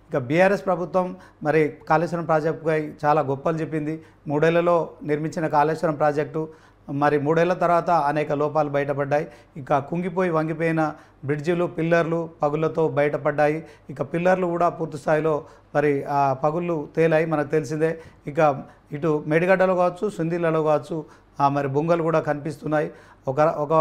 ఇక బీఆర్ఎస్ ప్రభుత్వం మరి కాళేశ్వరం ప్రాజెక్టుపై చాలా గొప్పలు చెప్పింది మూడేళ్లలో నిర్మించిన కాళేశ్వరం ప్రాజెక్టు మరి మూడేళ్ల తర్వాత అనేక లోపాలు బయటపడ్డాయి ఇక కుంగిపోయి వంగిపోయిన బ్రిడ్జిలు పిల్లర్లు పగుళ్ళతో బయటపడ్డాయి ఇక పిల్లర్లు కూడా పూర్తి స్థాయిలో మరి ఆ పగుళ్ళు తేలాయి మనకు తెలిసిందే ఇక ఇటు మేడిగడ్డలో కావచ్చు సుందీలలో కావచ్చు ఆ మరి బొంగలు కూడా కనిపిస్తున్నాయి ఒక ఒక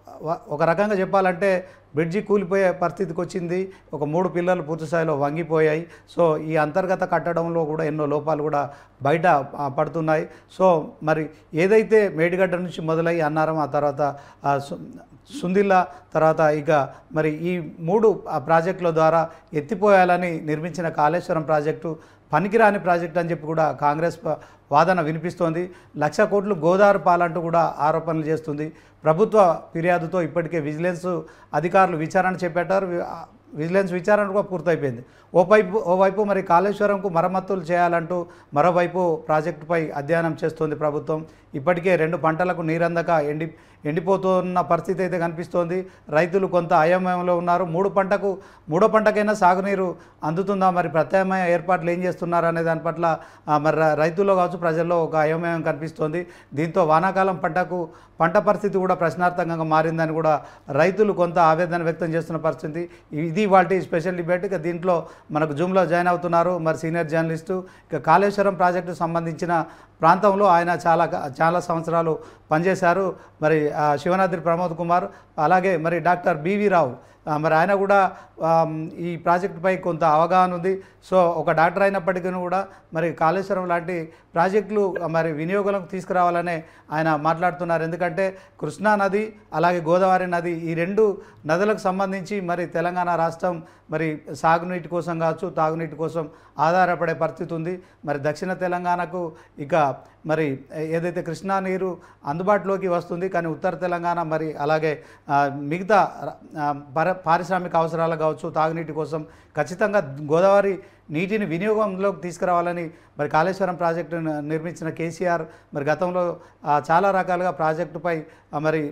ఒక రకంగా చెప్పాలంటే బ్రిడ్జి కూలిపోయే పరిస్థితికి వచ్చింది ఒక మూడు పిల్లలు పూర్తి స్థాయిలో వంగిపోయాయి సో ఈ అంతర్గత కట్టడంలో కూడా ఎన్నో లోపాలు కూడా బయట ఆ, పడుతున్నాయి సో మరి ఏదైతే మేడిగడ్డ నుంచి మొదలై అన్నారం ఆ తర్వాత ఆ, సు- సుందిల్లా తర్వాత ఇక మరి ఈ మూడు ఆ ప్రాజెక్టుల ద్వారా ఎత్తిపోయాలని నిర్మించిన కాళేశ్వరం ప్రాజెక్టు పనికిరాని ప్రాజెక్ట్ అని చెప్పి కూడా కాంగ్రెస్ ప- వాదన వినిపిస్తోంది లక్ష కోట్లు గోదావరి పాలంటూ కూడా ఆరోపణలు చేస్తుంది ప్రభుత్వ ఫిర్యాదుతో ఇప్పటికే విజిలెన్స్ అధికారులు విచారణ చేపట్టారు వి- ఆ విజిలెన్స్ విచారణ కూడా పూర్తయిపోయింది ఓవైపు ఓవైపు మరి కాళేశ్వరంకు మరమ్మతులు చేయాలంటూ మరోవైపు ప్రాజెక్టుపై అధ్యయనం చేస్తోంది ప్రభుత్వం ఇప్పటికే రెండు పంటలకు నీరందక ఎండి ఎండిపోతున్న పరిస్థితి అయితే కనిపిస్తోంది రైతులు కొంత అయోమయంలో ఉన్నారు మూడు పంటకు మూడో పంటకైనా సాగునీరు అందుతుందా మరి ప్రత్యామ్నాయ ఏర్పాట్లు ఏం చేస్తున్నారు అనే దాని పట్ల ఆ, మరి ర- రైతుల్లో కావచ్చు ప్రజల్లో ఒక అయోమయం కనిపిస్తోంది దీంతో వానాకాలం పంటకు పంట పరిస్థితి కూడా ప్రశ్నార్థకంగా మారిందని కూడా రైతులు కొంత ఆవేదన వ్యక్తం చేస్తున్న పరిస్థితి ఇది వాటి స్పెషల్ డిబేట్ ఇక దీంట్లో మనకు జూమ్లో జాయిన్ అవుతున్నారు మరి సీనియర్ జర్నలిస్టు ఇక కాళేశ్వరం ప్రాజెక్టు సంబంధించిన ప్రాంతంలో ఆయన చాలా చాలా సంవత్సరాలు పనిచేశారు మరి ఆ, శివనాద్రి ప్రమోద్ కుమార్ అలాగే మరి డాక్టర్ బివి రావు ఆ, మరి ఆయన కూడా ఆమ్, ఈ ప్రాజెక్టుపై కొంత అవగాహన ఉంది సో ఒక డాక్టర్ అయినప్పటికీ కూడా మరి కాళేశ్వరం లాంటి ప్రాజెక్టులు ఆ, మరి వినియోగంలోకి తీసుకురావాలనే ఆయన మాట్లాడుతున్నారు ఎందుకంటే కృష్ణా నది అలాగే గోదావరి నది ఈ రెండు నదులకు సంబంధించి మరి తెలంగాణ రాష్ట్రం మరి సాగునీటి కోసం కావచ్చు తాగునీటి కోసం ఆధారపడే పరిస్థితి ఉంది మరి దక్షిణ తెలంగాణకు ఇక మరి ఏదైతే కృష్ణా నీరు అందుబాటులోకి వస్తుంది కానీ ఉత్తర తెలంగాణ మరి అలాగే ఆ, మిగతా ఆ, పర పారిశ్రామిక అవసరాలు కావచ్చు తాగునీటి కోసం ఖచ్చితంగా గోదావరి నీటిని వినియోగంలోకి తీసుకురావాలని మరి కాళేశ్వరం ప్రాజెక్టు నిర్మించిన కేసీఆర్ మరి గతంలో ఆ, చాలా రకాలుగా ప్రాజెక్టుపై ఆ, మరి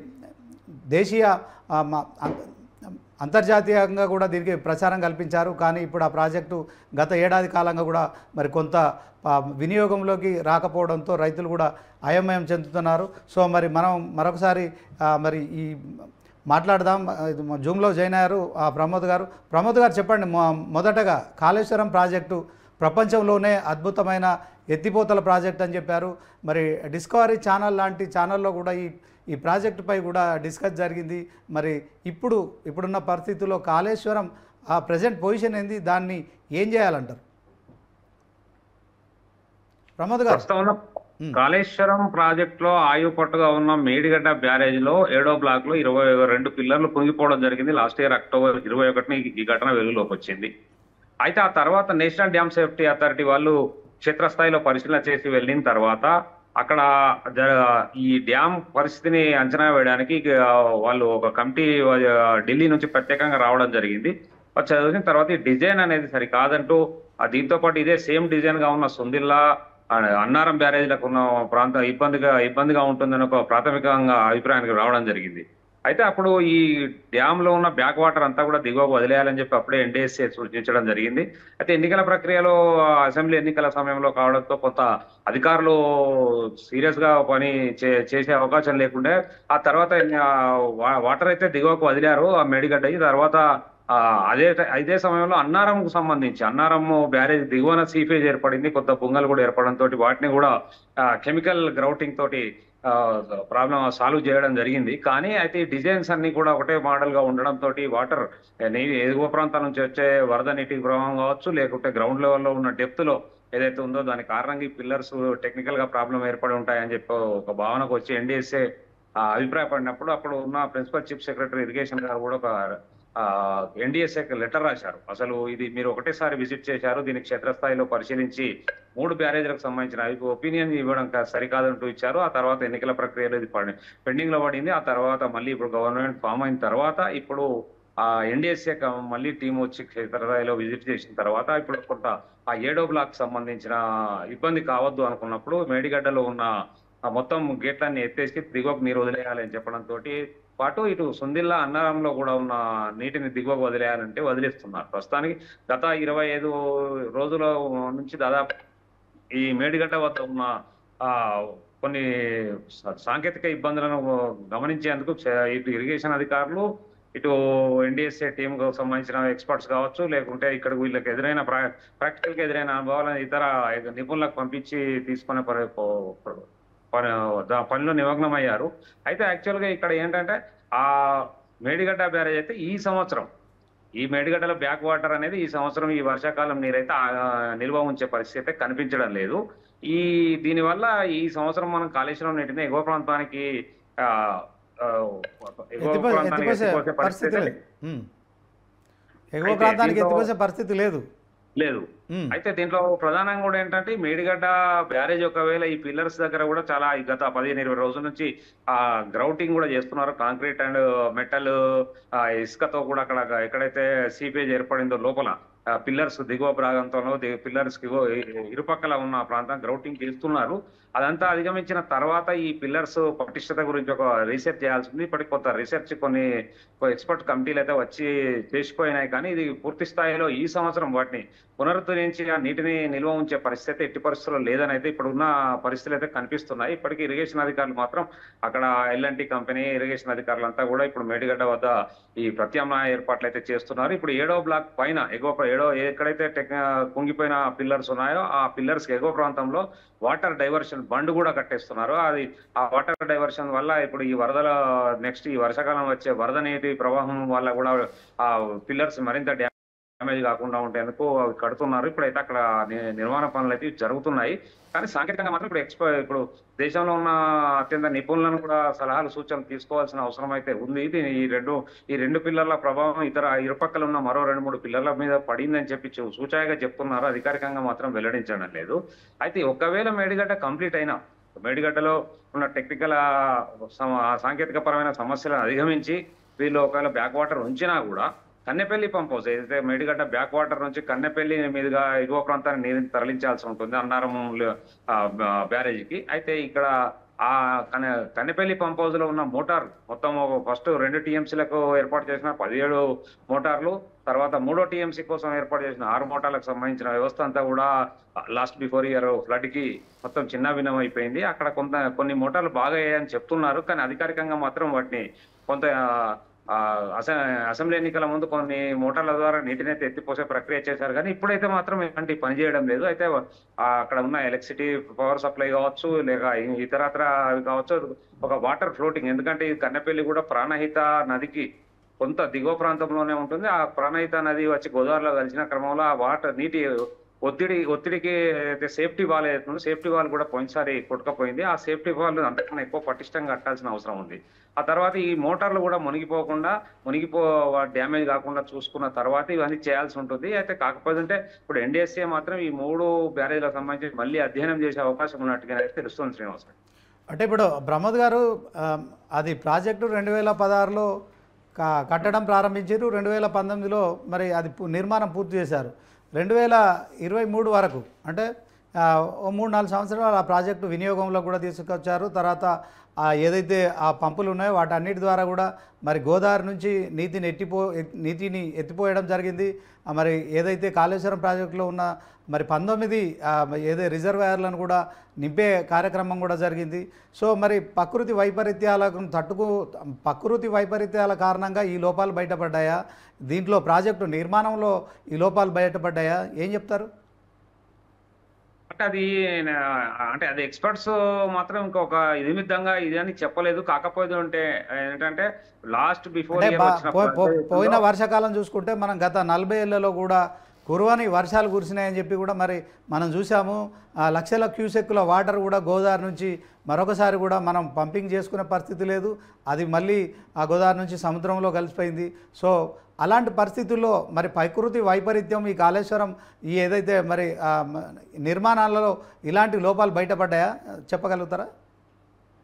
దేశీయ ఆ, మ- అం- అంతర్జాతీయంగా కూడా దీనికి ప్రచారం కల్పించారు కానీ ఇప్పుడు ఆ ప్రాజెక్టు గత ఏడాది కాలంగా కూడా మరి కొంత ఆ, వినియోగంలోకి రాకపోవడంతో రైతులు కూడా అయోమయం చెందుతున్నారు సో మరి మనం మరొకసారి ఆ, మరి ఈ మాట్లాడదాం ఆ, ఇది మా జూమ్లో జాయిన్ అయ్యారు ఆ, ప్రమోద్ గారు ప్రమోద్ గారు చెప్పండి మొ- మొదటగా కాళేశ్వరం ప్రాజెక్టు ప్రపంచంలోనే అద్భుతమైన ఎత్తిపోతల ప్రాజెక్ట్ అని చెప్పారు మరి డిస్కవరీ ఛానల్ లాంటి ఛానల్లో కూడా ఈ ఈ ప్రాజెక్టుపై కూడా డిస్కస్ జరిగింది మరి ఇప్పుడు ఇప్పుడున్న పరిస్థితుల్లో కాళేశ్వరం ఆ ప్రజెంట్ పొజిషన్ ఏంది దాన్ని ఏం చేయాలంటారు ప్రమోద్ గారు ప్రస్తుతం ఉన్న కాళేశ్వరం ప్రాజెక్ట్ లో ఆయువు పట్టుగా ఉన్న మేడిగడ్డ బ్యారేజ్ లో ఏడో బ్లాక్ లో ఇరవై రెండు పిల్లర్లు కుంగిపోవడం జరిగింది లాస్ట్ ఇయర్ అక్టోబర్ ఇరవై ఒకటిని ఈ ఘటన వెలుగులోకి వచ్చింది అయితే ఆ తర్వాత నేషనల్ డ్యామ్ సేఫ్టీ అథారిటీ వాళ్ళు క్షేత్రస్థాయిలో పరిశీలన చేసి వెళ్ళిన తర్వాత అక్కడ జ- ఈ డ్యామ్ పరిస్థితిని అంచనా వేయడానికి ఇక వాళ్ళు ఒక కమిటీ ఆ, ఢిల్లీ నుంచి ప్రత్యేకంగా రావడం జరిగింది అది చదివిన తర్వాత ఈ డిజైన్ అనేది సరి కాదంటూ ఆ దీంతో పాటు ఇదే సేమ్ డిజైన్ గా ఉన్న సుందిల్లా ఆ, అన్నారం బ్యారేజ్లకు ఉన్న ప్రాంతం ఇబ్బందిగా ఇబ్బందిగా ఉంటుందని ఒక ప్రాథమికంగా అభిప్రాయానికి రావడం జరిగింది అయితే అప్పుడు ఈ డ్యామ్ లో ఉన్న బ్యాక్ వాటర్ అంతా కూడా దిగువకు వదిలేయాలని చెప్పి అప్పుడే ఎన్డీఎస్ఏ సూచించడం జరిగింది అయితే ఎన్నికల ప్రక్రియలో అసెంబ్లీ ఎన్నికల సమయంలో కావడంతో కొంత అధికారులు సీరియస్ గా పని చే- చేసే అవకాశం లేకుండే ఆ తర్వాత ఆ, వా- వాటర్ అయితే దిగువకు వదిలారు ఆ మేడిగడ్డ ఈ తర్వాత ఆ, అదే ట- అదే సమయంలో అన్నారంకు సంబంధించి అన్నారం బ్యారేజ్ దిగువన సీఫేజ్ ఏర్పడింది కొత్త బొంగలు కూడా ఏర్పడడంతో వాటిని కూడా కెమికల్ గ్రౌటింగ్ తోటి ప్రాబ్లం సాల్వ్ చేయడం జరిగింది కానీ అయితే ఈ డిజైన్స్ అన్ని కూడా ఒకటే మోడల్ గా ఉండడం తోటి వాటర్ నీటి ఎగువ ప్రాంతాల నుంచి వచ్చే వరద నీటి ప్రవాహం కావచ్చు లేకుంటే గ్రౌండ్ లెవెల్లో ఉన్న డెప్త్ లో ఏదైతే ఉందో దాని కారణంగా ఈ పిల్లర్స్ టెక్నికల్ గా ప్రాబ్లం ఏర్పడి ఉంటాయని చెప్పి ఒక భావనకు వచ్చి ఎన్డీఎస్ఏ అభిప్రాయపడినప్పుడు అప్పుడు ఉన్న ప్రిన్సిపల్ చీఫ్ సెక్రటరీ ఇరిగేషన్ గారు కూడా ఒక ఎన్డీఎస్ఏకి లెటర్ రాశారు అసలు ఇది మీరు ఒకటేసారి విజిట్ చేశారు దీన్ని క్షేత్రస్థాయిలో పరిశీలించి మూడు బ్యారేజ్లకు సంబంధించిన ఒపీనియన్ ఇవ్వడం కా- సరికాదంటూ ఇచ్చారు ఆ తర్వాత ఎన్నికల ప్రక్రియలో ఇది పెండింగ్ లో పడింది ఆ తర్వాత మళ్ళీ ఇప్పుడు గవర్నమెంట్ ఫామ్ అయిన తర్వాత ఇప్పుడు ఆ ఎన్డీఎస్ఏ మళ్ళీ టీం వచ్చి క్షేత్రస్థాయిలో విజిట్ చేసిన తర్వాత ఇప్పుడు కొంత ఆ ఏడో బ్లాక్ సంబంధించిన ఇబ్బంది కావద్దు అనుకున్నప్పుడు మేడిగడ్డలో ఉన్న ఆ మొత్తం గేట్లన్నీ ఎత్తేసి దిగువకు నీరు వదిలేయాలని చెప్పడం తోటి పాటు ఇటు సుందిల్లా అన్నారంలో కూడా ఉన్న నీటిని దిగువకు వదిలేయాలంటే వదిలేస్తున్నారు ప్రస్తుతానికి గత ఇరవై ఐదు రోజుల నుంచి దాదాపు ఈ మేడిగడ్డ వద్ద ఉన్న ఆ కొన్ని సా- సాంకేతిక ఇబ్బందులను గమనించేందుకు చ- ఇటు ఇరిగేషన్ అధికారులు ఇటు ఎన్డీఎస్ఏ టీమ్ కు సంబంధించిన ఎక్స్పర్ట్స్ కావచ్చు లేకుంటే ఇక్కడ వీళ్ళకి ఎదురైన ప్రాక్టికల్ గా ఎదురైన అనుభవాలను ఇతర నిపుణులకు పంపించి తీసుకునే పరి- పో- పని దా- పనిలో నిమగ్నం అయ్యారు అయితే యాక్చువల్ గా ఇక్కడ ఏంటంటే ఆ మేడిగడ్డ బ్యారేజ్ అయితే ఈ సంవత్సరం ఈ మేడిగడ్డల బ్యాక్ వాటర్ అనేది ఈ సంవత్సరం ఈ వర్షాకాలం నీరైతే ఆ, నిల్వ ఉంచే పరిస్థితి అయితే కనిపించడం లేదు ఈ దీనివల్ల ఈ సంవత్సరం మనం కాళేశ్వరం నీటిని ఎగువ ప్రాంతానికి ఆ, ఆ, ఎగువ ఎత్తిపో ప్రాంతానికి ఎత్తిపోసే ఎత్తిపోసే పరిస్థితి పరిస్థితి లేదు ఉమ్. ఎగువ అయితే ప్రాంతానికి దీంట్లో- ఎత్తిపోసే పరిస్థితి లేదు లేదు ఉమ్. అయితే దీంట్లో ప్రధానంగా కూడా ఏంటంటే ఈ మేడిగడ్డ బ్యారేజ్ ఒకవేళ ఈ పిల్లర్స్ దగ్గర కూడా చాలా ఈ గత పదిహేను ఇరవై రోజుల నుంచి ఆ గ్రౌటింగ్ కూడా చేస్తున్నారు కాంక్రీట్ అండ్ మెటల్ ఇసుకతో కూడా అక్కడ ఎక్కడైతే సీపేజ్ ఏర్పడిందో లోపల పిల్లర్స్ దిగువ ప్రాంతంలో పిల్లర్స్ ఇరుపక్కల ఉన్న ప్రాంతం గ్రౌటింగ్ చేస్తున్నారు అదంతా అధిగమించిన తర్వాత ఈ పిల్లర్స్ పటిష్టత గురించి ఒక రీసెర్చ్ చేయాల్సి ఉంది ఇప్పటికి కొత్త రీసెర్చ్ కొన్ని ఎక్స్పర్ట్ కమిటీలు అయితే వచ్చి చేసిపోయినాయి కానీ ఇది పూర్తి స్థాయిలో ఈ సంవత్సరం వాటిని పునరుద్ధరించి ఆ నీటిని నిల్వ ఉంచే పరిస్థితి ఎట్టి పరిస్థితుల్లో లేదని అయితే ఇప్పుడు ఉన్న పరిస్థితులు అయితే కనిపిస్తున్నాయి ఇప్పటికీ ఇరిగేషన్ అధికారులు మాత్రం అక్కడ ఎల్ఎన్టీ కంపెనీ ఇరిగేషన్ అధికారులంతా కూడా ఇప్పుడు మేడిగడ్డ వద్ద ఈ ప్రత్యామ్నాయ ఏర్పాట్లు అయితే చేస్తున్నారు ఇప్పుడు ఏడో బ్లాక్ పైన ఎగువ ఏడో ఎక్కడైతే టెక్ కుంగిపోయిన పిల్లర్స్ ఉన్నాయో ఆ పిల్లర్స్ ఎగువ ప్రాంతంలో వాటర్ డైవర్షన్ బండ్ కూడా కట్టేస్తున్నారు అది ఆ వాటర్ డైవర్షన్ వల్ల ఇప్పుడు ఈ వరదల నెక్స్ట్ ఈ వర్షాకాలం వచ్చే వరద నీటి ప్రవాహం వల్ల కూడా ఆ పిల్లర్స్ మరింత డ్యామేజ్ కాకుండా ఉండేందుకు అవి కడుతున్నారు ఇప్పుడైతే అక్కడ ని- నిర్మాణ పనులు అయితే జరుగుతున్నాయి కానీ సాంకేతికంగా మాత్రం ఇప్పుడు ఎక్స్పో ఇప్పుడు దేశంలో ఉన్న అత్యంత నిపుణులను కూడా సలహాలు సూచనలు తీసుకోవాల్సిన అవసరం అయితే ఉంది ఇది ఈ రెండు ఈ రెండు పిల్లర్ల ప్రభావం ఇతర ఇరుపక్కల ఉన్న మరో రెండు మూడు పిల్లర్ల మీద పడిందని చెప్పి చూ- సూచాయగా చెప్తున్నారు అధికారికంగా మాత్రం వెల్లడించడం లేదు అయితే ఒకవేళ మేడిగడ్డ కంప్లీట్ అయినా మేడిగడ్డలో ఉన్న టెక్నికల్ సాంకేతిక పరమైన సమస్యలను అధిగమించి వీళ్ళు ఒకవేళ బ్యాక్ వాటర్ ఉంచినా కూడా కన్నెపల్లి పంప్ హౌస్ ఏదైతే మేడిగడ్డ బ్యాక్ వాటర్ నుంచి కన్నెపల్లి మీదుగా ఎగువ ప్రాంతానికి నీరుని తరలించాల్సి ఉంటుంది అన్నారం ఆ, బ- బ్యారేజీకి అయితే ఇక్కడ ఆ కన్న కన్నెపల్లి పంప్ హౌస్ లో ఉన్న మోటార్ మొత్తం ఫస్ట్ రెండు టీఎంసీలకు ఏర్పాటు చేసిన పదిహేడు మోటార్లు తర్వాత మూడో టీఎంసీ కోసం ఏర్పాటు చేసిన ఆరు మోటార్లకు సంబంధించిన వ్యవస్థ అంతా కూడా లాస్ట్ బిఫోర్ ఇయర్ ఫ్లడ్ కి మొత్తం చిన్న భిన్నం అయిపోయింది అక్కడ కొంత కొన్ని మోటార్లు బాగా అయ్యాయని చెప్తున్నారు కానీ అధికారికంగా మాత్రం వాటిని కొంత ఆ, అసె- అసెంబ్లీ ఎన్నికల ముందు కొన్ని మోటార్ల ద్వారా నీటిని అయితే ఎత్తిపోసే ప్రక్రియ చేశారు కానీ ఇప్పుడైతే మాత్రం ఇలాంటి పని చేయడం లేదు అయితే ఆ, అక్కడ ఉన్న ఎలక్ట్రిసిటీ పవర్ సప్లై కావచ్చు లేక ఇ- ఇతరత్ర అవి కావచ్చు ఒక వాటర్ ఫ్లోటింగ్ ఎందుకంటే ఈ కన్నెపల్లి కూడా ప్రాణహిత నదికి కొంత దిగువ ప్రాంతంలోనే ఉంటుంది ఆ ప్రాణహిత నది వచ్చి గోదావరిలో కలిసిన క్రమంలో ఆ వాటర్ నీటి ఒత్తిడి ఒత్తిడికి అయితే సేఫ్టీ వాల్ ఏదైతుందో సేఫ్టీ వాల్ కూడా పోయినసారి కొట్టుకపోయింది ఆ సేఫ్టీ వాల్ అంతకన్నా ఎక్కువ పటిష్టంగా కట్టాల్సిన అవసరం ఉంది ఆ తర్వాత ఈ మోటార్లు కూడా మునిగిపోకుండా మునిగిపో డ్యామేజ్ కాకుండా చూసుకున్న తర్వాత ఇవన్నీ చేయాల్సి ఉంటుంది అయితే కాకపోతే అంటే ఇప్పుడు ఎన్డీఎస్ఏ మాత్రం ఈ మూడు బ్యారేజ్లకు సంబంధించి మళ్ళీ అధ్యయనం చేసే అవకాశం ఉన్నట్టుగా అయితే తెలుస్తుంది శ్రీనివాస్ గారు. అంటే ఇప్పుడు ప్రమోద్ గారు ఆ, అది ప్రాజెక్టు రెండు వేల పదహారులో క- కట్టడం ప్రారంభించారు రెండు వేల పంతొమ్మిదిలో మరి అది పు- నిర్మాణం పూర్తి చేశారు రెండు వేల ఇరవై మూడు వరకు అంటే ఆ, ఓ మూడు నాలుగు సంవత్సరాలు ఆ ప్రాజెక్టు వినియోగంలో కూడా తీసుకొచ్చారు తర్వాత ఆ ఏదైతే ఆ పంపులు ఉన్నాయో వాటన్నిటి ద్వారా కూడా మరి గోదావరి నుంచి నీటిని ఎట్టిపో ఎత్- నీటిని ఎత్తిపోయడం జరిగింది ఆ, మరి ఏదైతే కాళేశ్వరం ప్రాజెక్టులో ఉన్న మరి పంతొమ్మిది ఆ, ఏదో రిజర్వాయర్లను కూడా నింపే కార్యక్రమం కూడా జరిగింది సో మరి ప్రకృతి వైపరీత్యాలకు తట్టుకు ప్రకృతి వైపరీత్యాల కారణంగా ఈ లోపాలు బయటపడ్డాయా దీంట్లో ప్రాజెక్టు నిర్మాణంలో ఈ లోపాలు బయటపడ్డాయా ఏం చెప్తారు అంటే అది ఆ, అంటే అది ఎక్స్పర్ట్స్ మాత్రం ఇంకొక నిమిత్తంగా ఇది అని చెప్పలేదు కాకపోతే ఉంటే ఏంటంటే లాస్ట్ బిఫోర్ అంటే ఇయర్ బా- వచ్చిన పో- పో- project పోయిన లో- వర్షాకాలం చూసుకుంటే మనం గత నలభై ఏళ్లలో కూడా కురువని వర్షాలు కురిసినాయని చెప్పి కూడా మరి మనం చూసాము ఆ లక్షల క్యూసెక్కుల వాటర్ కూడా గోదావరి నుంచి మరొకసారి కూడా మనం పంపింగ్ చేసుకునే పరిస్థితి లేదు అది మళ్ళీ ఆ గోదావరి నుంచి సముద్రంలో కలిసిపోయింది సో అలాంటి పరిస్థితుల్లో మరి ప్రకృతి వైపరీత్యం ఈ కాళేశ్వరం ఈ ఏదైతే మరి ఆ, మ- నిర్మాణాలలో ఇలాంటి లోపాలు బయటపడ్డాయా చెప్పగలుగుతారా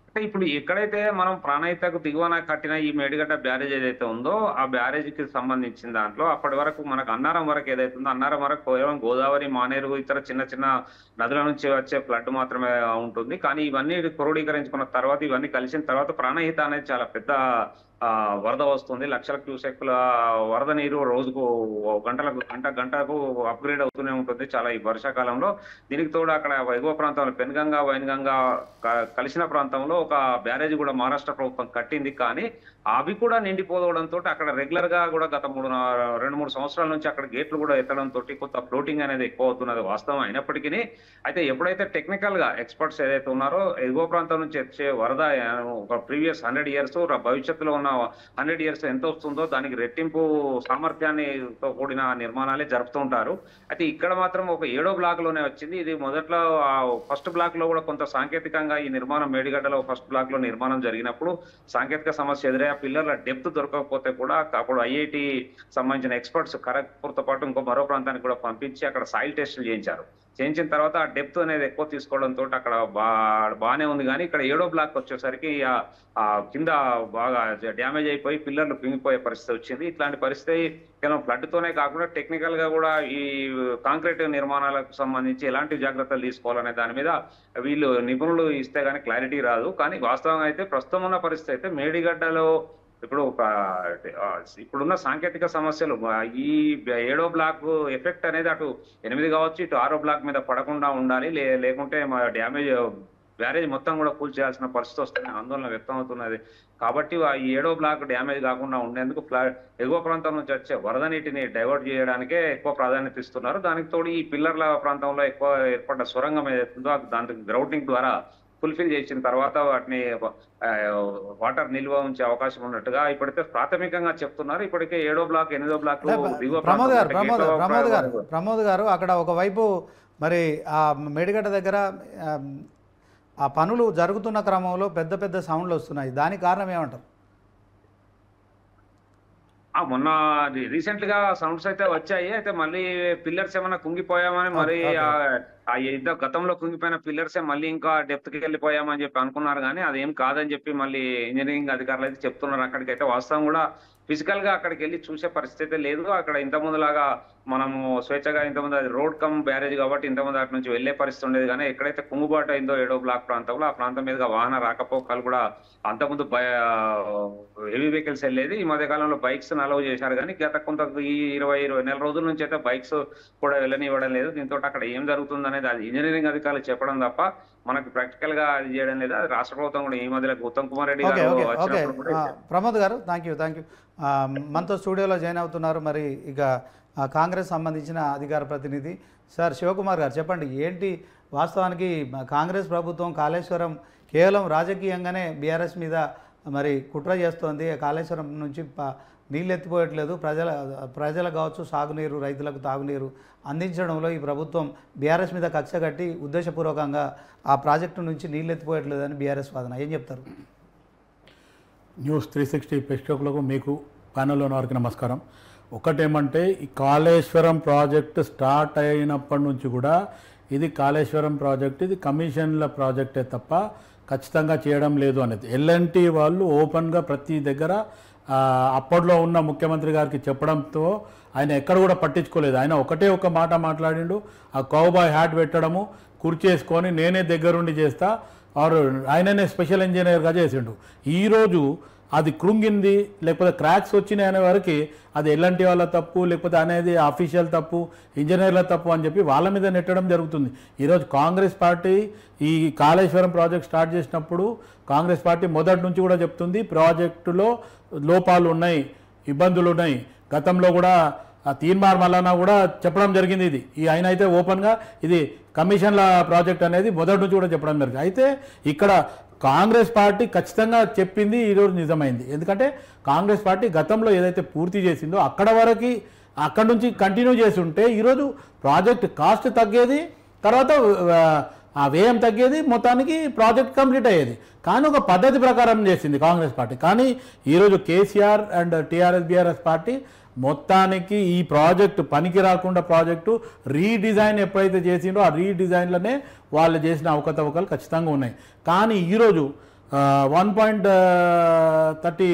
అంటే ఇప్పుడు ఎక్కడైతే మనం ప్రాణహితకు దిగువన కట్టిన ఈ మేడిగడ్డ బ్యారేజ్ ఏదైతే ఉందో ఆ బ్యారేజ్ కి సంబంధించిన దాంట్లో అప్పటి వరకు మనకు అన్నారం వరకు ఏదైతే ఉందో అన్నారం వరకు కేవలం గోదావరి మానేరు ఇతర చిన్న చిన్న నదుల నుంచి వచ్చే ఫ్లడ్ మాత్రమే ఉంటుంది కానీ ఇవన్నీ క్రోడీకరించుకున్న తర్వాత ఇవన్నీ కలిసిన తర్వాత ప్రాణహిత అనేది చాలా పెద్ద ఆ, వరద వస్తుంది లక్షల క్యూసెక్ల వరద నీరు రోజుకు గంటలకు గంట గంటకు అప్గ్రేడ్ అవుతూనే ఉంటుంది చాలా ఈ వర్షాకాలంలో దీనికి తోడు అక్కడ ఎగువ ప్రాంతంలో పెన్గంగా వైన్గంగా క- కలిసిన ప్రాంతంలో ఒక బ్యారేజ్ కూడా మహారాష్ట్ర ప్రభుత్వం కట్టింది కానీ అవి కూడా నిండిపోవడంతో అక్కడ రెగ్యులర్ గా కూడా గత మూడు నా- రెండు మూడు సంవత్సరాల నుంచి అక్కడ గేట్లు కూడా ఎత్తడం తోటి కొంత ఫ్లోటింగ్ అనేది ఎక్కువ అవుతున్నది వాస్తవం అయినప్పటికీ అయితే ఎప్పుడైతే టెక్నికల్ గా ఎక్స్పర్ట్స్ ఏదైతే ఉన్నారో ఎగువ ప్రాంతం నుంచి వచ్చే వరద ఆ, ఒక ప్రీవియస్ హండ్రెడ్ ఇయర్స్ భవిష్యత్తులో ఉన్న హండ్రెడ్ ఇయర్స్ ఎంత వస్తుందో దానికి రెట్టింపు సామర్థ్యాన్ని తో కూడిన నిర్మాణాలే జరుపుతూ ఉంటారు అయితే ఇక్కడ మాత్రం ఒక ఏడో బ్లాక్ లోనే వచ్చింది ఇది మొదట్లో ఫస్ట్ బ్లాక్ లో కూడా కొంత సాంకేతికంగా ఈ నిర్మాణం మేడిగడ్డలో ఫస్ట్ బ్లాక్ లో నిర్మాణం జరిగినప్పుడు సాంకేతిక సమస్య ఎదురై ఆ పిల్లర్ల డెప్త్ దొరకకపోతే కూడా అప్పుడు ఐఐటి సంబంధించిన ఎక్స్పర్ట్స్ ఖరగ్పూర్ తో పాటు ఇంకో మరో ప్రాంతానికి కూడా పంపించి అక్కడ సాయిల్ టెస్టులు చేయించారు చేయించిన తర్వాత ఆ డెప్త్ అనేది ఎక్కువ తీసుకోవడంతో అక్కడ బా బాగానే ఉంది కానీ ఇక్కడ ఏడో బ్లాక్ వచ్చేసరికి ఆ- ఆ కింద బాగా డ్యామేజ్ అయిపోయి పిల్లర్లు పింగిపోయే పరిస్థితి వచ్చింది ఇట్లాంటి పరిస్థితి కేవలం ఫ్లడ్ తోనే కాకుండా టెక్నికల్ గా కూడా ఈ కాంక్రీట్ నిర్మాణాలకు సంబంధించి ఎలాంటి జాగ్రత్తలు తీసుకోవాలనే దాని మీద వీళ్ళు నిపుణులు ఇస్తే గానీ క్లారిటీ రాదు కానీ వాస్తవంగా అయితే ప్రస్తుతం ఉన్న పరిస్థితి అయితే మేడిగడ్డలో ఇప్పుడు ఒక ఆ, ఇప్పుడున్న సాంకేతిక సమస్యలు ఆ, ఈ ఏడో బ్లాక్ ఎఫెక్ట్ అనేది అటు ఎనిమిది కావచ్చు ఇటు ఆరో బ్లాక్ మీద పడకుండా ఉండాలి లే- లేకుంటే మా డ్యామేజ్ బ్యారేజ్ మొత్తం కూడా కూల్ చేయాల్సిన పరిస్థితి వస్తుంది ఆందోళన వ్యక్తం అవుతున్నది కాబట్టి ఆ ఈ ఏడో బ్లాక్ డ్యామేజ్ కాకుండా ఉండేందుకు ఫ్లా ఎగువ ప్రాంతం నుంచి వచ్చే వరద నీటిని డైవర్ట్ చేయడానికే ఎక్కువ ప్రాధాన్యత ఇస్తున్నారు దానికి తోడు ఈ పిల్లర్ల ప్రాంతంలో ఎక్కువ ఏర్పడ్డ సొరంగం ఏదైతుందో అది దానికి గ్రౌండింగ్ ద్వారా ఫుల్ఫిల్ చేసిన తర్వాత వాటిని ఆ, వాటర్ నిల్వ ఉంచే అవకాశం ఉన్నట్టుగా ఇప్పుడైతే ప్రాథమికంగా చెప్తున్నారు ఇప్పటికే ఏడో బ్లాక్ ఎనిమిదో బ్లాక్ దిగువ ప్రమోద్ గారు ప్రాంతం ప్రమోద్ అంటే ప్రమోద్ గారు గేట్ల ప్రమోద్ గారు అక్కడ ఒకవైపు మరి ఆ మేడిగడ్డ దగ్గర ఆ, ఆ పనులు జరుగుతున్న క్రమంలో పెద్ద పెద్ద సౌండ్లు వస్తున్నాయి దానికి కారణం ఏమంటారు ఆ మొన్న రీసెంట్ గా సౌండ్స్ అయితే వచ్చాయి అయితే మళ్ళీ పిల్లర్స్ ఏమైనా కుంగిపోయామని మరి Okay, okay. ఆ- ఆ యుద్ధ గతంలో కుంగిపోయిన పిల్లర్స్ మళ్ళీ ఇంకా డెప్త్ కి వెళ్ళిపోయామని చెప్పి అనుకున్నారు కానీ అదేం కాదని చెప్పి మళ్ళీ ఇంజనీరింగ్ అధికారులు అయితే చెప్తున్నారు అక్కడికి అయితే వాస్తవం కూడా ఫిజికల్ గా అక్కడికి వెళ్ళి చూసే పరిస్థితి అయితే లేదు అక్కడ ఇంతకుముందు లాగా మనము స్వేచ్ఛగా ఇంతకుముందు అది రోడ్ కమ్ బ్యారేజ్ కాబట్టి ఇంతకుముందు అటు నుంచి వెళ్ళే పరిస్థితి ఉండేది కానీ ఎక్కడైతే కుంగుబాటు అయిందో ఏడో బ్లాక్ ప్రాంతంలో ఆ ప్రాంతం మీదుగా వాహన రాకపోకలు కూడా అంతకుముందు హెవీ వెహికల్స్ వెళ్ళేది ఈ మధ్య కాలంలో బైక్స్ అలౌ చేశారు కానీ గత కొంత ఈ ఇరవై ఇరవై నెల రోజుల నుంచి అయితే బైక్స్ కూడా వెళ్ళనివ్వడం లేదు దీంతో అక్కడ ఏం జరుగుతుంది అనేది అది ఇంజనీరింగ్ అధికారులు చెప్పడం తప్ప మనకు ప్రాక్టికల్ గా అది చేయడం లేదు అది రాష్ట్ర ప్రభుత్వం కూడా ఈ మధ్యలో ఉత్తమ్ కుమార్ రెడ్డి ఓకే గారు ఓకే ఓకే వచ్చినప్పుడు కూడా ఆ, ప్రమోద్ గారు థ్యాంక్ యూ థ్యాంక్ యూ మనతో స్టూడియోలో జాయిన్ అవుతున్నారు మరి ఇక ఆ, కాంగ్రెస్ సంబంధించిన అధికార ప్రతినిధి సార్ శివకుమార్ గారు చెప్పండి ఏంటి వాస్తవానికి మ- కాంగ్రెస్ ప్రభుత్వం కాళేశ్వరం కేవలం రాజకీయంగానే బీఆర్ఎస్ మీద మరి కుట్ర చేస్తోంది కాళేశ్వరం నుంచి ప- నీళ్ళు ఎత్తిపోయట్లేదు ప్రజల ప్రజలకు కావచ్చు సాగునీరు రైతులకు తాగునీరు అందించడంలో ఈ ప్రభుత్వం బీఆర్ఎస్ మీద కక్ష కట్టి ఉద్దేశపూర్వకంగా ఆ ప్రాజెక్టు నుంచి నీళ్ళు ఎత్తిపోయట్లేదని బీఆర్ఎస్ వాదన ఏం చెప్తారు న్యూస్ త్రీ సిక్స్టీ ప్రేక్షకులకు మీకు ప్యానెల్లో ఉన్న వారికి నమస్కారం ఒకటేమంటే ఈ కాళేశ్వరం ప్రాజెక్ట్ స్టార్ట్ అయినప్పటి నుంచి కూడా ఇది కాళేశ్వరం ప్రాజెక్ట్ ఇది కమిషన్ల ప్రాజెక్టే తప్ప ఖచ్చితంగా చేయడం లేదు అనేది ఎల్ఎన్టీ వాళ్ళు ఓపెన్గా ప్రతి దగ్గర ఆ, అప్పట్లో ఉన్న ముఖ్యమంత్రి గారికి చెప్పడంతో ఆయన ఎక్కడ కూడా పట్టించుకోలేదు ఆయన ఒకటే ఒక మాట మాట్లాడిండు ఆ కౌబాయ్ హ్యాట్ పెట్టడము కుర్చేసుకొని నేనే దగ్గరుండి చేస్తా ఆరు ఆయననే స్పెషల్ ఇంజనీర్గా చేసిండు ఈరోజు అది కృంగింది లేకపోతే క్రాక్స్ వచ్చినాయి అనే వరకు అది ఎల్ఎన్టీ వాళ్ళ తప్పు లేకపోతే అనేది అఫీషియల్ తప్పు ఇంజనీర్ల తప్పు అని చెప్పి వాళ్ళ మీద నెట్టడం జరుగుతుంది ఈరోజు కాంగ్రెస్ పార్టీ ఈ కాళేశ్వరం ప్రాజెక్ట్ స్టార్ట్ చేసినప్పుడు కాంగ్రెస్ పార్టీ మొదటి నుంచి కూడా చెప్తుంది ప్రాజెక్టులో లోపాలు ఉన్నాయి ఇబ్బందులు ఉన్నాయి గతంలో కూడా ఆ తీన్మార్ మల్లన్న కూడా చెప్పడం జరిగింది ఇది ఈ ఆయన అయితే ఓపెన్గా ఇది కమిషన్ల ప్రాజెక్ట్ అనేది మొదటి నుంచి కూడా చెప్పడం జరిగింది అయితే ఇక్కడ కాంగ్రెస్ పార్టీ ఖచ్చితంగా చెప్పింది ఈరోజు నిజమైంది ఎందుకంటే కాంగ్రెస్ పార్టీ గతంలో ఏదైతే పూర్తి చేసిందో అక్కడ వరకు అక్కడ నుంచి కంటిన్యూ చేసి ఉంటే ఈరోజు ప్రాజెక్ట్ కాస్ట్ తగ్గేది తర్వాత ఆ, ఆ వ్యయం తగ్గేది మొత్తానికి ప్రాజెక్ట్ కంప్లీట్ అయ్యేది కానీ ఒక పద్ధతి ప్రకారం చేసింది కాంగ్రెస్ పార్టీ కానీ ఈరోజు కేసీఆర్ అండ్ టీఆర్ఎస్ బీఆర్ఎస్ పార్టీ మొత్తానికి ఈ ప్రాజెక్టు పనికి రాకుండా ప్రాజెక్టు రీడిజైన్ ఎప్పుడైతే చేసిండో ఆ రీడిజైన్లనే వాళ్ళు చేసిన అవకతవకలు ఖచ్చితంగా ఉన్నాయి కానీ ఈరోజు వన్ పాయింట్ థర్టీ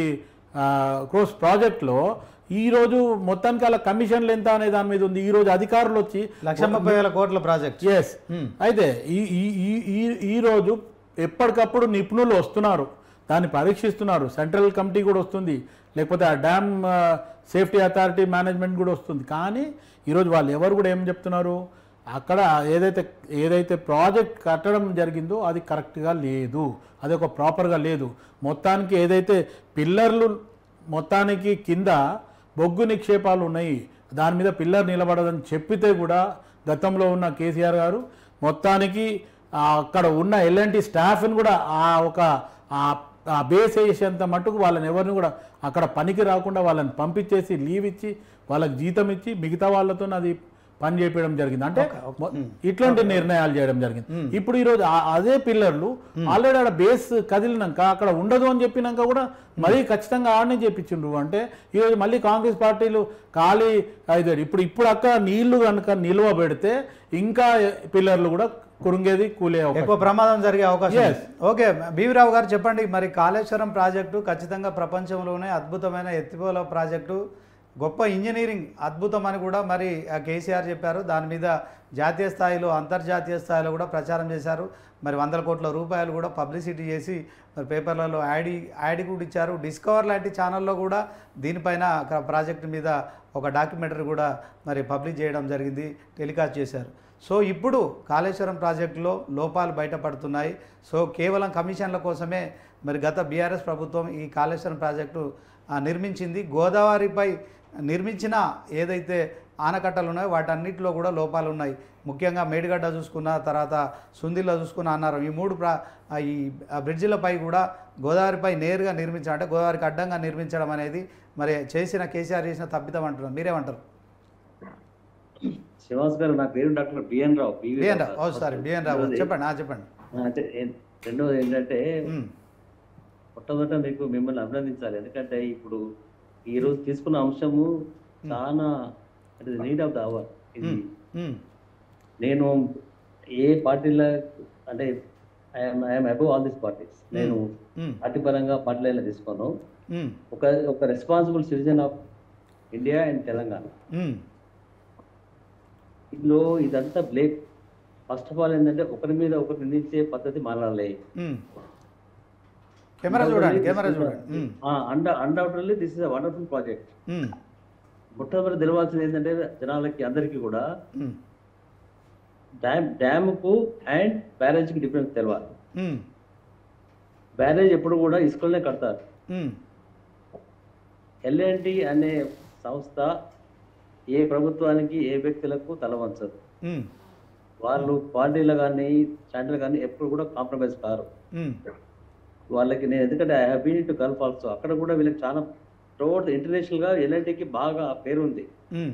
క్రోస్ ప్రాజెక్ట్లో ఈరోజు మొత్తానికి అలా కమిషన్లు ఎంత అనే దాని మీద ఉంది ఈరోజు అధికారులు వచ్చి లక్ష ముప్పై వేల కోట్ల ప్రాజెక్ట్ ఎస్ అయితే ఈ ఈ ఈ- ఈ ఈ రోజు ఎప్పటికప్పుడు నిపుణులు వస్తున్నారు దాన్ని పరీక్షిస్తున్నారు సెంట్రల్ కమిటీ కూడా వస్తుంది లేకపోతే ఆ డ్యామ్ సేఫ్టీ అథారిటీ మేనేజ్మెంట్ కూడా వస్తుంది కానీ ఈరోజు వాళ్ళు ఎవరు కూడా ఏం చెప్తున్నారు అక్కడ ఏదైతే ఏదైతే ప్రాజెక్ట్ కట్టడం జరిగిందో అది కరెక్ట్గా లేదు అది ఒక ప్రాపర్గా లేదు మొత్తానికి ఏదైతే పిల్లర్లు మొత్తానికి కింద బొగ్గు నిక్షేపాలు ఉన్నాయి దాని మీద పిల్లర్ నిలబడదని చెప్పితే కూడా గతంలో ఉన్న కేసీఆర్ గారు మొత్తానికి ఆ అక్కడ ఉన్న ఎల్ఎన్టీ స్టాఫ్ని కూడా ఆ ఒక ఆ- ఆ బేస్ వేసేంత మట్టుకు వాళ్ళని ఎవరిని కూడా అక్కడ పనికి రాకుండా వాళ్ళని పంపించేసి లీవ్ ఇచ్చి వాళ్ళకి జీతం ఇచ్చి మిగతా వాళ్ళతో అది పని చేపించడం జరిగింది అంటే మొ- ఇట్లాంటి నిర్ణయాలు చేయడం జరిగింది ఇప్పుడు ఈరోజు ఆ- అదే పిల్లర్లు ఆల్రెడీ ఆడ బేస్ కదిలినాక అక్కడ ఉండదు అని చెప్పినాక కూడా మరీ ఖచ్చితంగా ఆడనే చేపించిండ్రు అంటే ఈరోజు మళ్ళీ కాంగ్రెస్ పార్టీలు ఖాళీ అయితే ఇప్పుడు ఇప్పుడు అక్కడ నీళ్లు కనుక నిల్వ పెడితే ఇంకా పిల్లర్లు కూడా కురుంగేది కూలే అవకాశం ఎక్కువ ప్రమాదం జరిగే అవకాశం Yes. ఉంది. ఓకే బీవీరావు గారు చెప్పండి మరి కాళేశ్వరం ప్రాజెక్టు ఖచ్చితంగా ప్రపంచంలోనే అద్భుతమైన ఎత్తిపోల ప్రాజెక్టు గొప్ప ఇంజనీరింగ్ అద్భుతం అని కూడా మరి ఆ కేసీఆర్ చెప్పారు దాని మీద జాతీయ స్థాయిలో అంతర్జాతీయ స్థాయిలో కూడా ప్రచారం చేశారు మరి వందల కోట్ల రూపాయలు కూడా పబ్లిసిటీ చేసి మరి పేపర్లలో యాడ్ యాడ్ కూడా ఇచ్చారు డిస్కవర్ లాంటి ఛానల్లో కూడా దీనిపైన ఒక ప్రాజెక్టు మీద ఒక డాక్యుమెంటరీ కూడా మరి పబ్లిష్ చేయడం జరిగింది టెలికాస్ట్ చేశారు సో ఇప్పుడు కాళేశ్వరం ప్రాజెక్టులో లోపాలు బయటపడుతున్నాయి సో కేవలం కమిషన్ల కోసమే మరి గత బీఆర్ఎస్ ప్రభుత్వం ఈ కాళేశ్వరం ప్రాజెక్టు ఆ, నిర్మించింది గోదావరిపై నిర్మించిన ఏదైతే ఆనకట్టలు ఉన్నాయో వాటన్నిటిలో కూడా లోపాలు ఉన్నాయి ముఖ్యంగా మేడిగడ్డ చూసుకున్న తర్వాత సుందిల్లో చూసుకున్న అన్నారు ఈ మూడు ప్రా ఆ, ఈ ఆ బ్రిడ్జిలపై కూడా గోదావరిపై నేరుగా నిర్మించడం అంటే గోదావరికి అడ్డంగా నిర్మించడం అనేది మరి చేసిన కేసీఆర్ చేసిన తప్పిదం అంటున్నారు మీరేమంటారు శ్రీనివాస్ గారు నా పేరు doctor B N Rao B V B N Rao. Rao sorry B N Rao రెండోది- చెప్పండి ఆ, చెప్పండి ఆ, అంటే ఏ- రెండోది ఏంటంటే ఉమ్, మొట్టమొదట మీకు మిమ్మల్ని అభినందించాలి ఎందుకంటే ఇప్పుడు ఈ రోజు తీసుకున్న అంశము చాలా అంటే నీడ్ ఆఫ్ ద అవర్ ఇది ఉమ్, ఉమ్, నేను ఏ పార్టీలో అంటే I'm above all these parties నేను ఉమ్, పార్టీ పరంగా పార్టీలో తీసుకోను ఉమ్, ఒక ఒక responsible citizen of India and Telangana um, ఇందులో ఇదంతా బ్లేక్ ఫస్ట్ ఆఫ్ ఆల్ ఏంటంటే ఒకరి మీద ఒకరు నిందించే పద్ధతి మారాలి ఉమ్. కెమెరా చూడండి కెమెరా చూడండి um, undoubtedly this is a wonderful project um, మొట్టమొదటి తెలవాల్సింది ఏంటంటే జనాలకి అందరికీ కూడా ఉమ్, డ్యామ్ డ్యామ్కు అండ్ బ్యారేజ్కి డిఫరెన్స్ తెలవాలి ఉమ్, బ్యారేజ్ ఎప్పుడు కూడా ఇసుకలనే కడతారు ఉమ్, ఎల్ఎన్టీ అనే సంస్థ ఏ ప్రభుత్వానికి ఏ వ్యక్తులకు తల వంచదు ఉమ్, వాళ్ళు పార్టీలు కానీ స్టాండర్లు కానీ ఎప్పుడు కూడా కాంప్రమైజ్ కారు ఉమ్, వాళ్ళకి నేను ఎందుకంటే I have been to Gulf also అక్కడ కూడా వీళ్ళకి చాలా త్రోట్ ఇంటర్నేషనల్ గా ఎల్ఎన్టీకి బాగా పేరు ఉంది ఉమ్,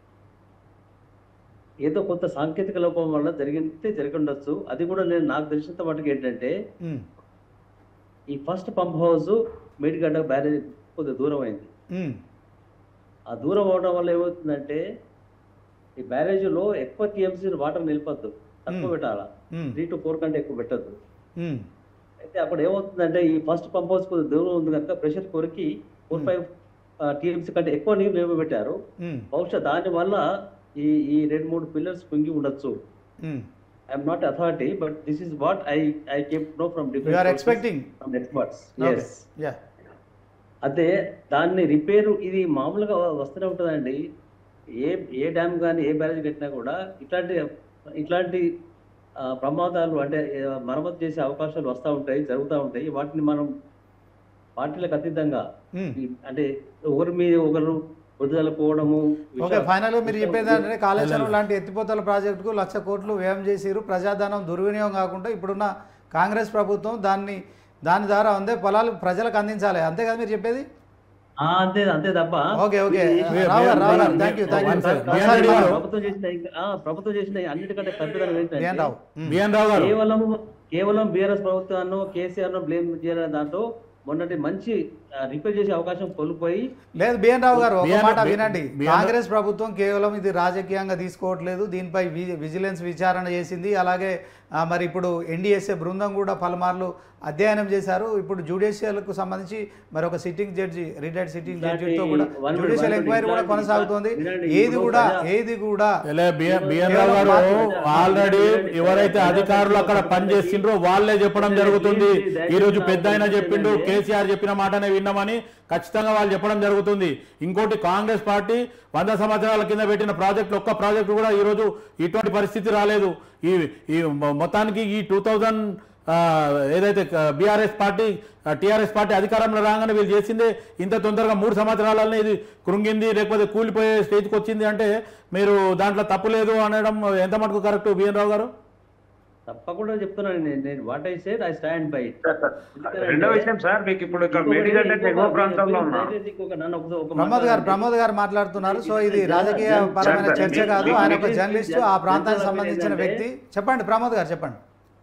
ఏదో కొంత సాంకేతిక లోపం వల్ల జరిగితే జరిగి ఉండొచ్చు అది కూడా నేను నాకు తెలిసినంత మటుకు ఏంటంటే ఉమ్, ఈ first pump house Medigadda barrage కొద్దిగా దూరం అయింది ఉమ్, ఆ దూరం అవడం వల్ల ఏమవుతుందంటే ఈ బ్యారేజ్లో ఎక్కువ టీఎంసీ వాటర్ నిలపద్దు తక్కువ Hmm. పెట్టాలా ఉమ్, త్రీ టు ఫోర్ కంటే ఎక్కువ పెట్టద్దు ఉమ్, అయితే అక్కడ ఏమవుతుందంటే ఈ ఫస్ట్ పంప్ హౌస్ కొద్దిగా దూరం ఉంది కనుక ప్రెషర్ కొరికి ఫోర్ ఫైవ్ టీఎంసీ కంటే ఎక్కువ నీరు నిలబెట్టారు ఉమ్, బహుశా దాని వల్ల ఈ ఈ రెండు మూడు పిల్లర్స్ కుంగి ఉండొచ్చు um. I'm not authority but this is what I I came know from You are expecting? From experts Okay. Yes Yeah. అదే దాన్ని రిపేరు ఇది మామూలుగా వస్తూనే ఉంటుందండి ఏ ఏ డ్యామ్ కానీ ఏ బ్యారేజ్ కట్టినా కూడా ఇట్లాంటి ఇట్లాంటి ఆ, ప్రమాదాలు అంటే ఆ, మరమ్మతు చేసే అవకాశాలు వస్తూ ఉంటాయి జరుగుతూ ఉంటాయి వాటిని మనం పార్టీలకు అతీతంగా ఉమ్. ఈ- అంటే ఒకరి మీద ఒకరు వదిలేకపోవడము ఓకే ఫైనల్గా మీరు చెప్పేది ఏంటంటే కాళేశ్వరం లాంటి ఎత్తిపోతల ప్రాజెక్టుకు లక్ష కోట్లు వ్యయం చేసిరు ప్రజాధనం దుర్వినియోగం కాకుండా ఇప్పుడున్న కాంగ్రెస్ ప్రభుత్వం దాన్ని దాని ద్వారా అందే పొలాలు ప్రజలకు అందించాలి అంతే కదా మీరు చెప్పేది ఆ, అంతే అంతే తప్ప ఓకే ఓకే ఇది- రావు garu Rao garu thank you thank One you second. ఒకసారి బిఎన్ మనం- రావు. ప్రభుత్వం చేసిన ఇంకా- ఆ, ప్రభుత్వం చేసిన అన్నిటికంటే తప్పిదనం బిఎన్ ఏంటంటే రావు ఉమ్. బిఎన్ రావు గారు కేవలం కేవలం బీఆర్ఎస్ ప్రభుత్వాన్ని కేసీఆర్ ను బ్లేమ్ చేయాలనే దాంట్లో మొన్నటి మంచి రిపేర్ చేసే అవకాశం కోల్పోయి లేదు బిఎన్ రావు గారు ఒక బిఎన్ మాట బి- వినండి బిఎన్ కాంగ్రెస్ ప్రభుత్వం కేవలం ఇది రాజకీయంగా తీసుకోవట్లేదు దీనిపై వి- విజిలెన్స్ విచారణ చేసింది అలాగే ఆ, మరి ఇప్పుడు ఎన్డీఎస్ఏ బృందం కూడా పలుమార్లు అధ్యయనం చేశారు ఇప్పుడు జ్యుడిషియల్కు సంబంధించి మరి ఒక సిట్టింగ్ జడ్జి రిటైర్డ్ సిట్టింగ్ ఇట్లాంటి జడ్జితో కూడా వన్- జ్యుడిషియల్ వన్- ఎంక్వైరీ కూడా ఇట్లాంటి- కొనసాగుతోంది వినండి, ఏది ఇప్పుడు కూడా ప్రజా- ఏది కూడా ఇలా బిఎన్ బిఎన్ రావు గారు ఆల్రెడీ ఎవరైతే అధికారులు అక్కడ పనిచేసిండ్రో వాళ్ళే చెప్పడం జరుగుతుంది ఈ రోజు పెద్ద ఆయన చెప్పిండు కేసీఆర్ చెప్పిన మాటనే విన్నామని ఖచ్చితంగా వాళ్ళు చెప్పడం జరుగుతుంది ఇంకోటి కాంగ్రెస్ పార్టీ వంద సంవత్సరాల కింద పెట్టిన ప్రాజెక్టులు ఒక్క ప్రాజెక్టు కూడా ఈ రోజు ఇటువంటి పరిస్థితి రాలేదు ఈ ఈ మొ- మొత్తానికి ఈ టూ థౌజండ్ ఏదైతే బీఆర్ఎస్ పార్టీ టీఆర్ఎస్ పార్టీ అధికారంలో రాగానే వీళ్ళు చేసిందే ఇంత తొందరగా మూడు సంవత్సరాలనే ఇది కృంగింది లేకపోతే కూలిపోయే స్టేజ్కి వచ్చింది అంటే మీరు దాంట్లో తప్పు లేదు అనడం ఎంత మటుకు కరెక్ట్ బిఎన్ రావు గారు తప్పకుండా చెప్తున్నాను నేను నేను what I said I stand by రెండో విషయం సార్ మీకు ఇప్పుడు ఇక్కడ మేడిగడ్డ ఎగువ ప్రాంతంలో ఉన్నా ప్రమోద్ గారు ప్రమోద్ గారు మాట్లాడుతున్నారు సో ఇది రాజకీయ పరమైన సార్, చర్చ మీ- కాదు మీ- ఆయన ఒక మీ- జర్నలిస్టు ఆ ప్రాంతానికి సంబంధించిన వ్యక్తి చెప్పండి ప్రమోద్ గారు చెప్పండి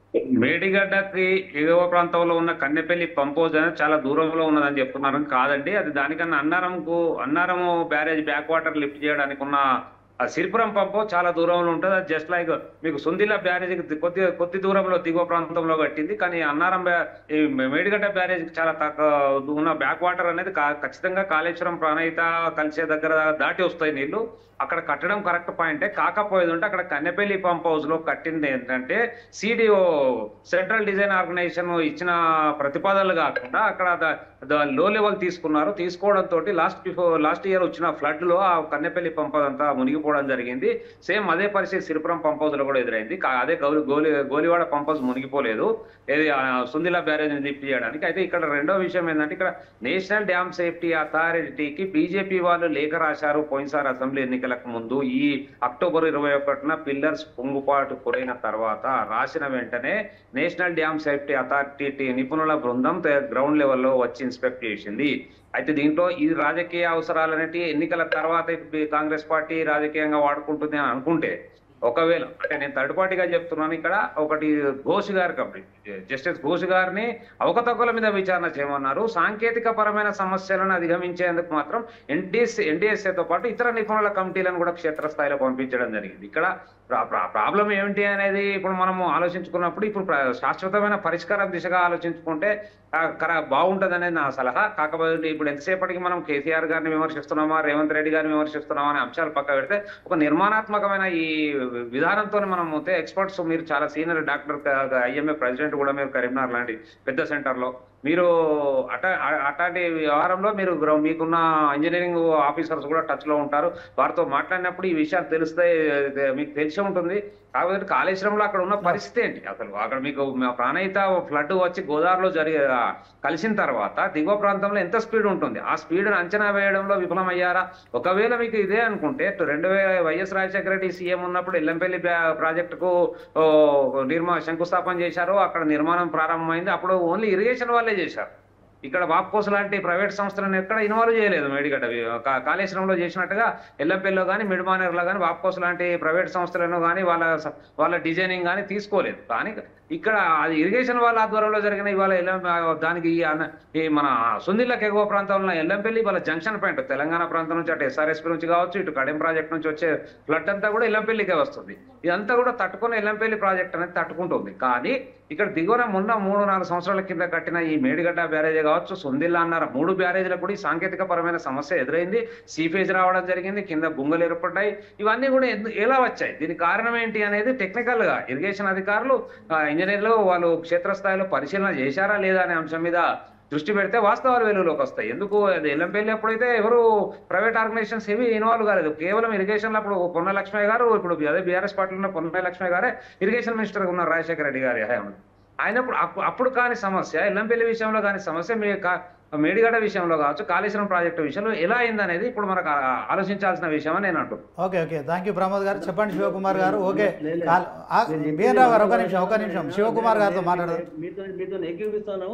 మేడిగడ్డకి ఎగువ ప్రాంతంలో ఉన్న కన్నెపల్లి పంపోజ్ అనేది చాలా దూరంలో ఉన్నదని చెప్తున్నారు కాదండి అది దానికన్నా అన్నారంకు Annaram barrage back water lift చేయడానికి ఉన్న ఆ సిరిపురం పంపు చాలా దూరంలో ఉంటుంది అది జస్ట్ లైక్ మీకు సుందిల్ల బ్యారేజ్కి కొద్ది కొద్ది దూరంలో దిగువ ప్రాంతంలో కట్టింది కానీ అన్నారం బ్యా ఈ మేడిగడ్డ బ్యారేజ్కి చాలా తక్కువ ఉన్న బ్యాక్ వాటర్ అనేది కా- ఖచ్చితంగా కాళేశ్వరం ప్రణయిత కలిసే దగ్గర దాటి వస్తాయి నీళ్లు అక్కడ కట్టడం కరెక్ట్ పాయింటే కాకపోయేది ఉంటే అక్కడ కన్నెపల్లి పంప్ హౌస్ లో కట్టింది ఏంటంటే సిడిఓ సెంట్రల్ డిజైన్ ఆర్గనైజేషన్ ఇచ్చిన ప్రతిపాదనలు కాకుండా అక్కడ లో లెవెల్ తీసుకున్నారు తీసుకోవడంతో లాస్ట్ బిఫోర్ లాస్ట్ ఇయర్ వచ్చిన ఫ్లడ్ లో ఆ కన్నెపల్లి పంప్ అంతా మునిగిపోవడం జరిగింది సేమ్ అదే పరిస్థితి సిరిపురం పంప్ హౌస్ లో కూడా ఎదురైంది కా- అదే గౌలి గోలి గోలివాడ పంప్ హౌస్ మునిగిపోలేదు ఏది ఆ సుందిలా బ్యారేజ్ లిఫ్ట్ చేయడానికి అయితే ఇక్కడ రెండో విషయం ఏంటంటే ఇక్కడ నేషనల్ డ్యామ్ సేఫ్టీ అథారిటీకి బీజేపీ వాళ్ళు లేఖ రాశారు పోయినసారి అసెంబ్లీ ఎన్నికలకు ముందు ఈ అక్టోబర్ ఇరవై ఒకటిన పిల్లర్స్ పొంగుపాటు గురైన తర్వాత రాసిన వెంటనే నేషనల్ డ్యామ్ సేఫ్టీ అథారిటీ నిపుణుల బృందం గ్రౌండ్ లెవెల్లో వచ్చి ఇన్స్పెక్ట్ చేసింది అయితే దీంట్లో ఈ రాజకీయ అవసరాలు అనేటి ఎన్నికల తర్వాత ఇప్పుడు ఈ కాంగ్రెస్ పార్టీ రాజకీయంగా వాడుకుంటుంది అని అనుకుంటే ఒకవేళ అంటే నేను థర్డ్ పార్టీగా చెప్తున్నాను ఇక్కడ ఒకటి ఘోష్ గారి కంపెనీ జస్టిస్ ఘోష్ గారిని అవకతవకల మీద విచారణ చేయమన్నారు సాంకేతిక పరమైన సమస్యలను అధిగమించేందుకు మాత్రం ఎన్డీఎస్ ఎన్డీఎస్ఏతో పాటు ఇతర నిపుణుల కమిటీలను కూడా క్షేత్రస్థాయిలో పంపించడం జరిగింది ఇక్కడ ప్రాబ్లం ఏమిటి అనేది ఇప్పుడు మనము ఆలోచించుకున్నప్పుడు ఇప్పుడు ప్ర- శాశ్వతమైన పరిష్కారం దిశగా ఆలోచించుకుంటే ఆ, కర బాగుంటది అనేది నా సలహా కాకపోతే ఇప్పుడు ఎంతసేపటికి మనం కేసీఆర్ గారిని విమర్శిస్తున్నామా రేవంత్ రెడ్డి గారిని విమర్శిస్తున్నామా అనే అంశాలు పక్క పెడితే ఒక నిర్మాణాత్మకమైన ఈ విధానంతో మనం పోతే ఎక్స్పర్ట్స్ మీరు చాలా సీనియర్ డాక్టర్ ఐఎంఏ ప్రెసిడెంట్ కూడా మీరు కరీంనగర్ లాంటి పెద్ద సెంటర్ లో మీరు అట అ- అట్లాంటి వ్యవహారంలో మీరు గ్రౌ- మీకున్న ఇంజనీరింగ్ ఆఫీసర్స్ కూడా టచ్ లో ఉంటారు వారితో మాట్లాడినప్పుడు ఈ విషయాలు తెలుస్తాయి ఇది మీకు తెలిసి ఉంటుంది కాకపోతే కాళేశ్వరంలో అక్కడ ఉన్న పరిస్థితి ఏంటి అసలు అక్కడ మీకు మా ప్రాణహిత ఫ్లడ్ వచ్చి గోదావరిలో జరిగే ఆ, కలిసిన తర్వాత దిగువ ప్రాంతంలో ఎంత స్పీడ్ ఉంటుంది ఆ స్పీడ్ అంచనా వేయడంలో విఫలమయ్యారా ఒకవేళ మీకు ఇదే అనుకుంటే రెండు వేల వైఎస్ రాజశేఖర రెడ్డి సీఎం ఉన్నప్పుడు ఎల్లంపల్లి బ్యా- ప్రాజెక్టుకు ఓ, నిర్మా శంకుస్థాపన చేశారు అక్కడ నిర్మాణం ప్రారంభమైంది అప్పుడు ఓన్లీ ఇరిగేషన్ వాళ్ళే చేశారు ఇక్కడ వాప్కోస్ లాంటి ప్రైవేట్ సంస్థలను ఎక్కడ ఇన్వాల్వ్ చేయలేదు మేడిగడ్డ వి- కా- కాళేశ్వరంలో చేసినట్టుగా ఎల్లంపల్లిలో కానీ మిడ్మానర్లో కానీ వాప్కోస్ లాంటి ప్రైవేట్ సంస్థలను కానీ వాళ్ళ స- వాళ్ళ డిజైనింగ్ కానీ తీసుకోలేదు కానీ ఇక్కడ అది ఇరిగేషన్ వాళ్ళ ఆధ్వర్యంలో జరిగిన ఇవాళ ఎల్లం దానికి ఈ అన్న- ఈ మన సుందిళ్ళకి ఎగువ ప్రాంతంలో ఎల్లంపల్లి వాళ్ళ జంక్షన్ పాయింట్ తెలంగాణ ప్రాంతం నుంచి అటు ఎస్ఆర్ఎస్పీ నుంచి కావచ్చు ఇటు కడెం ప్రాజెక్ట్ నుంచి వచ్చే ఫ్లడ్ అంతా కూడా ఎల్లంపల్లికే వస్తుంది ఇదంతా కూడా తట్టుకుని ఎల్లంపల్లి ప్రాజెక్ట్ అనేది తట్టుకుంటుంది కానీ ఇక్కడ దిగువన మొన్న మూడు నాలుగు సంవత్సరాల కింద కట్టిన ఈ మేడిగడ్డ బ్యారేజ్ కావచ్చు సొందిల్లా అన్నారు మూడు బ్యారేజ్లకు కూడా ఈ సాంకేతిక పరమైన సమస్య ఎదురైంది సీఫేజ్ రావడం జరిగింది కింద బుంగలు ఏర్పడ్డాయి ఇవన్నీ కూడా ఎందు- ఎలా వచ్చాయి దీనికి కారణం ఏంటి అనేది టెక్నికల్ గా ఇరిగేషన్ అధికారులు ఆ, ఇంజనీర్లు వాళ్ళు క్షేత్రస్థాయిలో పరిశీలన చేశారా లేదా అనే అంశం మీద దృష్టి పెడితే వాస్తవాలు వెలుగులోకి వస్తాయి ఎందుకు అది ఎల్లంపల్లి అప్పుడైతే ఎవరు ప్రైవేట్ ఆర్గనైజేషన్స్ ఏవి ఇన్వాల్వ్ కాలేదు కేవలం ఇరిగేషన్ లో అప్పుడు పొన్న లక్ష్మయ్య గారు ఇప్పుడు అదే బీఆర్ఎస్ పార్టీలో ఉన్న పొన్న లక్ష్మయ్య గారే ఇరిగేషన్ మినిస్టర్ గా ఉన్నారు రాజశేఖర రెడ్డి గారి హయాంలో ఆయనప్పుడు అప్పు- అప్పుడు కాని సమస్య ఎల్లంపల్లి విషయంలో కాని సమస్య మీ కా- మేడిగడ్డ విషయంలో కావచ్చు కాళేశ్వరం ప్రాజెక్టు విషయంలో ఎలా అయిందనేది ఇప్పుడు మనకు ఆ- ఆలోచించాల్సిన విషయం అని నేను అంటున్నాను okay okay thank you Pramod garu చెప్పండి శివకుమార్ గారు ఓకే లే- లే. కాల్- ఆ, బిఎన్ రావు గారు ఒక నిమిషం ఒక నిమిషం శివకుమార్ గారితో మాట్లాడదాం మీతో మీతో ఏకీపిస్తాను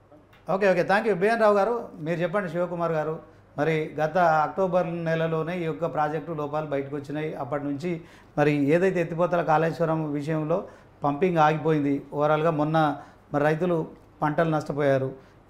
okay okay thank you B N Rao garu మీరు చెప్పండి శివకుమార్ గారు మరి గత అక్టోబర్ నెలలోనే ఈ యొక్క ప్రాజెక్టు లోపాలు బయటకు వచ్చినాయి అప్పటి నుంచి మరి ఏదైతే ఎత్తిపోతల కాళేశ్వరం విషయంలో పంపింగ్ ఆగిపోయింది ఓవరాల్గా మొన్న మరి రైతులు పంటలు నష్టపోయారు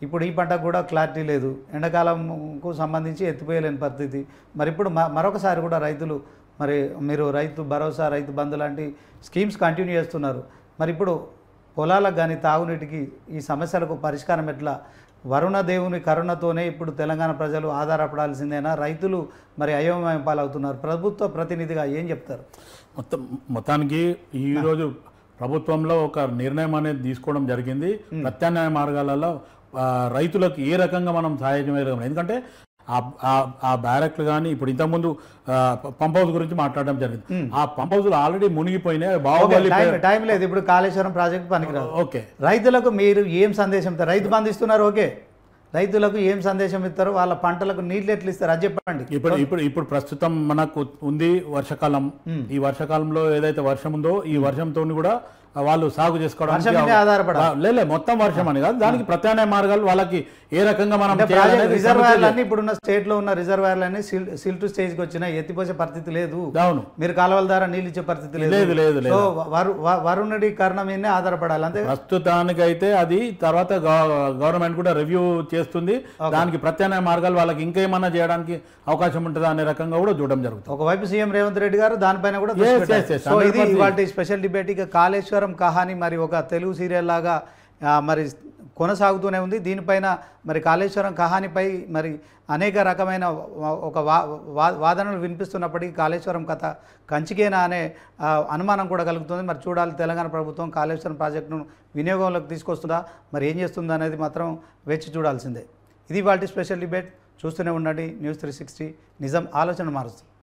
ఇప్పుడు ఈ పంటకు కూడా క్లారిటీ లేదు ఎండాకాలంకు సంబంధించి ఎత్తిపోయలేని పరిస్థితి మరి ఇప్పుడు మ- మరొకసారి కూడా రైతులు మరి మీరు రైతు భరోసా రైతు బంధు లాంటి స్కీమ్స్ కంటిన్యూ చేస్తున్నారు మరి ఇప్పుడు పొలాలకు కానీ తాగునీటికి ఈ సమస్యలకు పరిష్కారం ఎట్లా వరుణ దేవుని కరుణతోనే ఇప్పుడు తెలంగాణ ప్రజలు ఆధారపడాల్సిందేనా రైతులు మరి అయోమయం పాలవుతున్నారు ప్రభుత్వ ప్రతినిధిగా ఏం చెప్తారు మొత్తం మొత్తానికి ఈరోజు ప్రభుత్వంలో ఒక నిర్ణయం అనేది తీసుకోవడం జరిగింది ప్రత్యామ్నాయ మార్గాలలో ఆ, రైతులకు ఏ రకంగా మనం సహాయం చేయగలం ఎందుకంటే ఆ- ఆ- ఆ బ్యారెక్లు కానీ ఇప్పుడు ఇంతకుముందు ఆ, పంప్ హౌస్ గురించి మాట్లాడడం జరిగింది ఆ పంప్ హౌస్లు ఆల్రెడీ మునిగిపోయినాయి ఓకే, బాహుబలి టైం టైం లేదు ఇప్పుడు కాళేశ్వరం ప్రాజెక్ట్ పనికిరాదు ఓకే రైతులకు మీరు ఏం సందేశం ఇస్తారు రైతు బంధు ఇస్తున్నారు ఓకే రైతులకు ఏం సందేశం ఇస్తారు వాళ్ళ పంటలకు నీళ్ళు ఎట్లు ఇస్తారు అది చెప్పండి ఇప్పుడు ఇప్పుడు ఇప్పుడు ప్రస్తుతం మనకు ఉంది వర్షాకాలం ఈ వర్షాకాలంలో ఏదైతే వర్షం ఉందో ఈ వర్షంతో కూడా వాళ్ళు సాగు చేసుకోవడానికి వర్షం మీదే ఆధారపడాలి. ఆ, లేలే మొత్తం వర్షం అని కాదు దానికి ప్రత్యామ్నాయ మార్గాలు వాళ్ళకి ఏ రకంగా మనం అంటే చేయాలనేది ప్రాజెక్ట్ సమస్య రిజర్వాయర్లు లేదు. అన్ని ఇప్పుడున్న స్టేట్ లో ఉన్న రిజర్వాయర్లు అన్ని సిల్ టు స్టేజ్ కి వచ్చినా ఎత్తిపోసే పరిస్థితి లేదు అవును మీరు కాలువల ద్వారా నీళ్ళు ఇచ్చే పరిస్థితి లేదు, లేదు లేదు, లేదు. సో వరు- వ- వరుణుడి కర్ణ మీదనే ఆధారపడాలి అంతే ప్రస్తుతానికైతే అది తర్వాత గవ- గవర్నమెంట్ కూడా రివ్యూ చేస్తుంది దానికి ప్రత్యామ్నాయ మార్గాలు వాళ్ళకి ఇంకేమన్నా చేయడానికి అవకాశం ఉంటుందా అనే రకంగా కూడా చూడడం జరుగుతుంది ఒకవైపు సీఎం రేవంత్ రెడ్డి గారు దానిపైన కూడా దృష్టి Yes, పెట్టారు. yes, yes, సో ఇది 100%. ఇవాళ స్పెషల్ డిబేట్ ఇక కాళేశ్వరం కహాని మరి ఒక తెలుగు సీరియల్ లాగా ఆ, మరి కొనసాగుతూనే ఉంది దీనిపైన మరి కాళేశ్వరం కహానిపై మరి అనేక రకమైన వా- ఒక వా వా- వాదనలు వినిపిస్తున్నప్పటికీ కాళేశ్వరం కథ కంచికేనా అనే ఆ, అనుమానం కూడా కలుగుతుంది మరి చూడాలి తెలంగాణ ప్రభుత్వం కాళేశ్వరం ప్రాజెక్టును వినియోగంలోకి తీసుకొస్తుందా మరి ఏం చేస్తుందా అనేది మాత్రం వేచి చూడాల్సిందే ఇది వాటి స్పెషల్ డిబేట్ చూస్తూనే ఉండండి న్యూస్ త్రీ సిక్స్టీ నిజం ఆలోచన మారుస్తుంది